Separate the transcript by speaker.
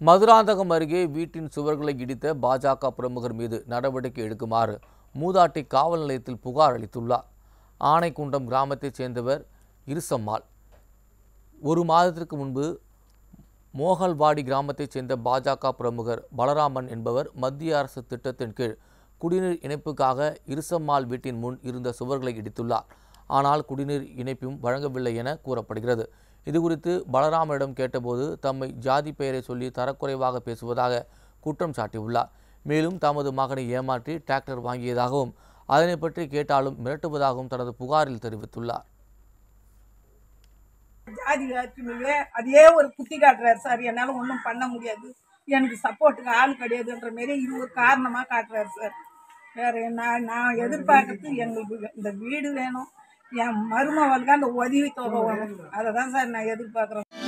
Speaker 1: மதுராந்தகம் அருகே வீட்டின் சுவர்களை இடித்த பாஜக பிரமுகர் மீது நடவடிக்கை எடுக்குமாறு மூதாட்டி காவல் நிலையத்தில் புகார் அளித்துள்ளார் ஆனைக்குண்டம் கிராமத்தைச் சேர்ந்தவர் இருசம்மாள் ஒரு மாதத்திற்கு முன்பு மோகல்வாடி கிராமத்தைச் சேர்ந்த பாஜக பிரமுகர் பலராமன் என்பவர் மத்திய அரசு திட்டத்தின் கீழ் குடிநீர் இணைப்புக்காக இருசம்மாள் வீட்டின் முன் இருந்த சுவர்களை இடித்துள்ளார் ஆனால் குடிநீர் இணைப்பும் வழங்கவில்லை என கூறப்படுகிறது இதுகுறித்து பலராமனிடம் கேட்டபோது தம்மை ஜாதி பெயரை சொல்லி தரக்குறைவாக பேசுவதாக குற்றம் சாட்டியுள்ளார் மேலும் தமது மகனை ஏமாற்றி டிராக்டர் வாங்கியதாகவும் அதனை பற்றி கேட்டாலும் மிரட்டுவதாகவும் தனது புகாரில் தெரிவித்துள்ளார்
Speaker 2: ஜாதி வேற்றுமையே அதே ஒரு குத்தி காட்டுறாரு சார் என்னால் ஒன்றும் பண்ண முடியாது எனக்கு சப்போர்ட்டுக்கு ஆள் கிடையாதுன்ற மாரி இது ஒரு காரணமாக காட்டுறாரு சார் வேற என்ன நான் எதிர்பார்க்கறது எங்களுக்கு இந்த வீடு வேணும் என் மருமகளுக்கு அந்த உதவி தொகை வேணும் அதை தான் சார் நான் எதிர்பார்க்குறேன்